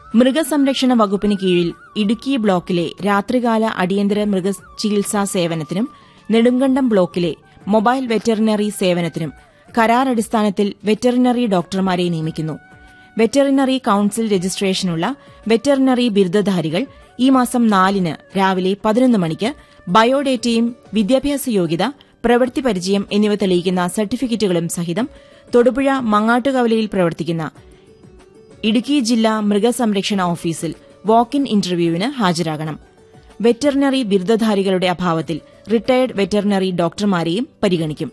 മൃഗസംരക്ഷണ വകുപ്പിന് കീഴിൽ ഇടുക്കി ബ്ലോക്കിലെ രാത്രികാല അടിയന്തര മൃഗചികിത്സാ സേവനത്തിനും നെടുങ്കണ്ടം ബ്ലോക്കിലെ മൊബൈൽ വെറ്ററിനറി സേവനത്തിനും കരാറടിസ്ഥാനത്തിൽ വെറ്ററിനറി ഡോക്ടർമാരെ നിയമിക്കുന്നു വെറ്ററിനറി കൌൺസിൽ രജിസ്ട്രേഷനുള്ള വെറ്ററിനറി ബിരുദധാരികൾ ഈ മാസം നാലിന് രാവിലെ പതിനൊന്ന് മണിക്ക് ബയോഡേറ്റയും വിദ്യാഭ്യാസ യോഗ്യത പ്രവൃത്തി പരിചയം എന്നിവ തെളിയിക്കുന്ന സർട്ടിഫിക്കറ്റുകളും സഹിതം തൊടുപുഴ മങ്ങാട്ടുകവലയിൽ പ്രവർത്തിക്കുന്ന ഇടുക്കി ജില്ലാ മൃഗസംരക്ഷണ ഓഫീസിൽ വാക്ക് ഇൻ ഇന്റർവ്യൂവിന് ഹാജരാകണം വെറ്ററിനറി ബിരുദധാരികളുടെ അഭാവത്തിൽ റിട്ടയർഡ് വെറ്ററിനറി ഡോക്ടർമാരെയും പരിഗണിക്കും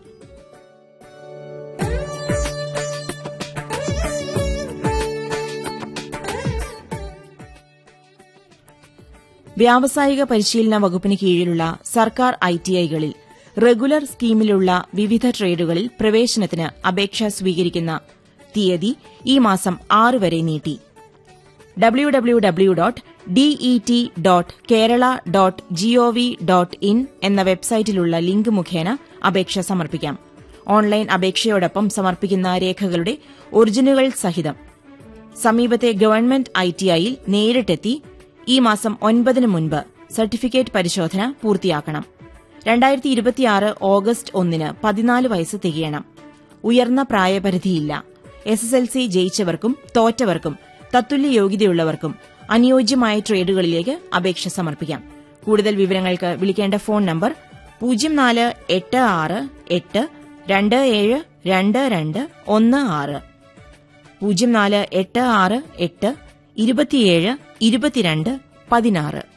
വ്യാവസായിക പരിശീലന വകുപ്പിന് കീഴിലുള്ള സർക്കാർ ഐടിഐകളിൽ റെഗുലർ സ്കീമിലുള്ള വിവിധ ട്രേഡുകളിൽ പ്രവേശനത്തിന് അപേക്ഷ സ്വീകരിക്കുന്ന തീയതി ഈ മാസം ആറ് വരെ നീട്ടി W W W dot DET dot Kerala dot GOV dot in എന്ന വെബ്സൈറ്റിലുള്ള ലിങ്ക് മുഖേന അപേക്ഷ സമർപ്പിക്കാം ഓൺലൈൻ അപേക്ഷയോടൊപ്പം സമർപ്പിക്കുന്ന രേഖകളുടെ ഒറിജിനുകൾ സഹിതം സമീപത്തെ ഗവൺമെന്റ് ഐടിഐയിൽ നേരിട്ടെത്തി ഈ മാസം ഒൻപതിന് മുൻപ് സർട്ടിഫിക്കറ്റ് പരിശോധന പൂർത്തിയാക്കണം രണ്ടായിരത്തി ഇരുപത്തിയാറ് ഓഗസ്റ്റ് ഒന്നിന് പതിനാല് വയസ്സ് തികയണം ഉയർന്ന പ്രായപരിധിയില്ല എസ് എസ് എൽ സി ജയിച്ചവർക്കും തോറ്റവർക്കും തത്തുല്യ യോഗ്യതയുള്ളവർക്കും അനുയോജ്യമായ ട്രേഡുകളിലേക്ക് അപേക്ഷ സമർപ്പിക്കാം കൂടുതൽ വിവരങ്ങൾക്ക് വിളിക്കേണ്ട ഫോൺ നമ്പർ പൂജ്യം നാല് എട്ട് ആറ് എട്ട് രണ്ട് ഏഴ് രണ്ട് രണ്ട് ഒന്ന് ആറ് പൂജ്യം നാല് എട്ട് ആറ് എട്ട് ഇരുപത്തിയേഴ് ഇരുപത്തിരണ്ട് പതിനാറ്